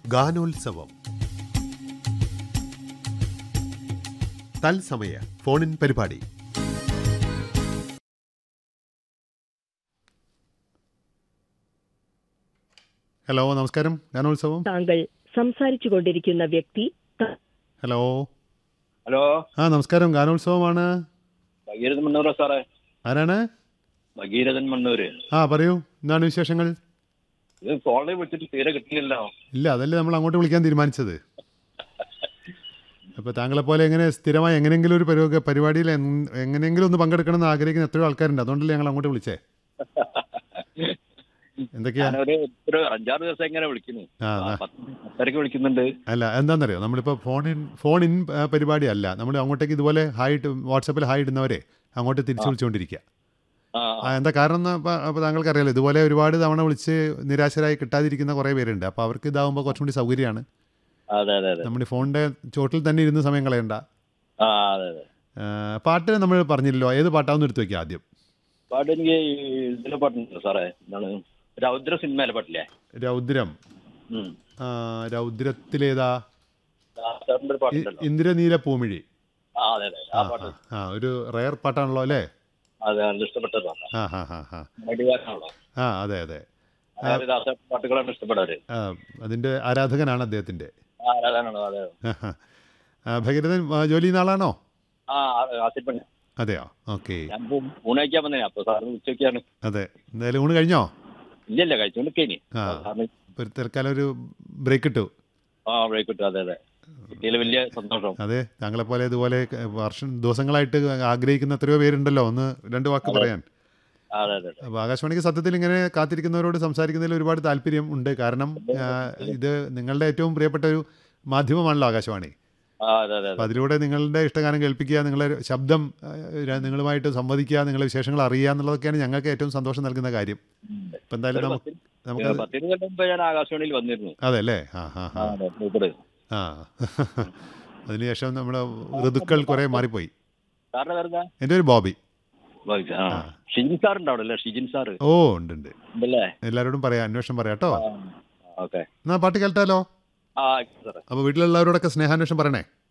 ഗാനോത്സവം തത്സമയ ഫോണിൻ പരിപാടി ഹലോ നമസ്കാരം ഗാനോത്സവം താങ്കൾ സംസാരിച്ചു കൊണ്ടിരിക്കുന്ന വ്യക്തി ത- ഹലോ ഹലോ ആ നമസ്കാരം ഗാനോത്സവമാണ് ഭഗീരഥൻ മണ്ണൂരാ സാറേ ആരാണ് ഭഗീരഥൻ മണ്ണൂര് ആ പറയൂ എന്താണ് വിശേഷങ്ങൾ ഇത് ഫോണിൽ വിളിച്ചിട്ട് തീരെ കിട്ടില്ലല്ലോ ഇല്ല അതല്ലേ നമ്മൾ അങ്ങോട്ട് വിളിക്കാൻ തീരുമാനിച്ചത് അപ്പോൾ താങ്കളെ പോലെ എങ്ങനെ സ്ഥിരമായി എങ്ങനെയെങ്കിലും ഒരു പരിപാടി പരിപാടിയിൽ എൻ- എങ്ങനെയെങ്കിലും ഒന്ന് പങ്കെടുക്കണം എന്ന് ആഗ്രഹിക്കുന്ന എത്രയോ ആൾക്കാരുണ്ട് അതുകൊണ്ടല്ലേ ഞങ്ങൾ അങ്ങോട്ട് വിളിച്ചേ എന്തൊക്കെയാ ഞാനൊരു ഒരു അഞ്ചാറ് ദിവസം എങ്ങനെ വിളിക്കുന്നു ആ, ആ, ആ. പത്ത് പത്തരക്ക് വിളിക്കുന്നുണ്ട് അല്ല എന്താണെന്നറിയോ നമ്മളിപ്പോൾ ഫോൺ ഇൻ ഫോൺ ഇൻ ആ, പരിപാടി അല്ല നമ്മൾ അങ്ങോട്ടേക്ക് ഇതുപോലെ ഹായ് ഇട്ട് വാട്സപ്പിൽ ഹായ് ഇടുന്നവരെ അങ്ങോട്ട് തിരിച്ചു വിളിച്ചുകൊണ്ടിരിക്കുക ആ ആ, എന്താ കാരണം എന്ന് അപ്പോൾ അപ്പോൾ താങ്കൾക്ക് അറിയാലോ ഇതുപോലെ ഒരുപാട് തവണ വിളിച്ച് നിരാശരായി കിട്ടാതിരിക്കുന്ന കുറേ പേരുണ്ട് അപ്പോൾ അവർക്ക് ഇതാവുമ്പോൾ കുറച്ചും കൂടി സൗകര്യമാണ് അതെ അതെ അതെ നമ്മുടെ ഫോണിൻ്റെ ചോട്ടിൽ തന്നെ ഇരുന്ന് സമയം കളയണ്ട ആ അതെ അതെ ആ, പാട്ട് നമ്മൾ പറഞ്ഞില്ലല്ലോ ഏത് പാട്ടാന്ന് എടുത്തു വെക്കാം ആദ്യം പാട്ട് എനിക്ക് ഇതിലെ പാട്ടുണ്ട് സാറേ എന്താണ് രൗദ്ര സിനിമയിലെ പാട്ടില്ലേ രൗദ്രം ഉം. ആ, രൗദ്രത്തിലേതാ ദാസേട്ടൻ്റെ ഒരു ഇ- പാട്ടുണ്ടല്ലോ ഇന്ദ്രനീല പൂമിഴി ആ അതെ അതെ ആ ആ, പാട്ട് ആ, ആ ഒരു റയർ പാട്ടാണല്ലോ അല്ലേ അതെ നല്ല ഇഷ്ടപ്പെട്ട പാട്ടാണ് ആ ഹാ ഹാ ഹാ മടിവാരനാണല്ലോ ആ അതെ അതെ അതായത് ദാസേട്ടൻ പാട്ടുകളാണ് ഇഷ്ടപ്പെടാറ് ആ, അതിൻ്റെ ആരാധകനാണ് അദ്ദേഹത്തിൻ്റെ ആ അതാണോ അതെ ഭഗീരഥൻ ആ, ജോലി ചെയ്യുന്ന ആളാണോ ആ ആസിപ്പണ്ണ അതെയോ ഓക്കെ ഞാൻ ഊണയക്കാൻ വന്നേ അപ്പൊ സാറിന് ഉച്ചയ്ക്കാണ് അതെ എന്തായാലും ഊണ് കഴിഞ്ഞോ ഇല്ലല്ല കഴിച്ചോണ്ടിരിക്കേനി ആ. സാറിന് ഇപ്പൊ ഒരു തൽക്കാലം ഒരു ബ്രേക്ക് ഇട്ടു ആ അവിടെ കിട്ടും അതെ അതെ കിട്ടിയതിൽ വലിയ സന്തോഷം അതെ താങ്കളെപ്പോലെ ഇതുപോലെ ക- വർഷം ദിവസങ്ങളായിട്ട് ആഗ്രഹിക്കുന്ന എത്രയോ പേരുണ്ടല്ലോ ഒന്ന് രണ്ട് വാക്ക് പറയാൻ അതെ അതെ അതെ അപ്പോൾ ആകാശവാണിക്ക് സത്യത്തിൽ ഇങ്ങനെ കാത്തിരിക്കുന്നവരോട് സംസാരിക്കുന്നതിൽ ഒരുപാട് താല്പര്യം ഉണ്ട് കാരണം ആ, ഇത് നിങ്ങളുടെ ഏറ്റവും പ്രിയപ്പെട്ട ഒരു മാധ്യമമാണല്ലോ ആകാശവാണി ആ അതെ അതെ അപ്പോൾ അതെ അതിലൂടെ നിങ്ങളുടെ ഇഷ്ടഗാനം കേൾപ്പിക്കുക നിങ്ങളുടെ ശബ്ദം ആ, ര- നിങ്ങളുമായിട്ട് സംവദിക്കുക നിങ്ങളുടെ വിശേഷങ്ങൾ അറിയുക എന്നുള്ളതൊക്കെയാണ് ഞങ്ങൾക്ക് ഏറ്റവും സന്തോഷം നൽകുന്ന കാര്യം ഇപ്പം എന്തായാലും ഒരു നമുക്ക് പത്ത് നമുക്ക് പത്തിരുപത് കൊല്ലം മുമ്പ് ഞാൻ ആകാശവാണിയിൽ വന്നിരുന്നു അതെ അല്ലേ ആ ആ ആ ആ അതെ മൂപ്പര് ആ അതിനുശേഷം നമ്മുടെ ഋതുക്കൾ കുറേ മാറിപ്പോയി സാറിന്റെ പേരെന്താ എൻ്റെ ഒരു ബോബി ആ ഷിജിൻ സാർ ഉണ്ടാവും അല്ലേ ഷിജിൻ സാർ ഓ ഉണ്ട് ഉണ്ട് ഉണ്ടല്ലേ എല്ലാവരോടും പറയാം അന്വേഷണം പറയാം കേട്ടോ ഓക്കെ എന്നാ പാട്ട് കേട്ടാലോ ആ സാറേ അപ്പോൾ വീട്ടിലുള്ളവരോടൊക്കെ സ്നേഹാന്വേഷണം പറയണേ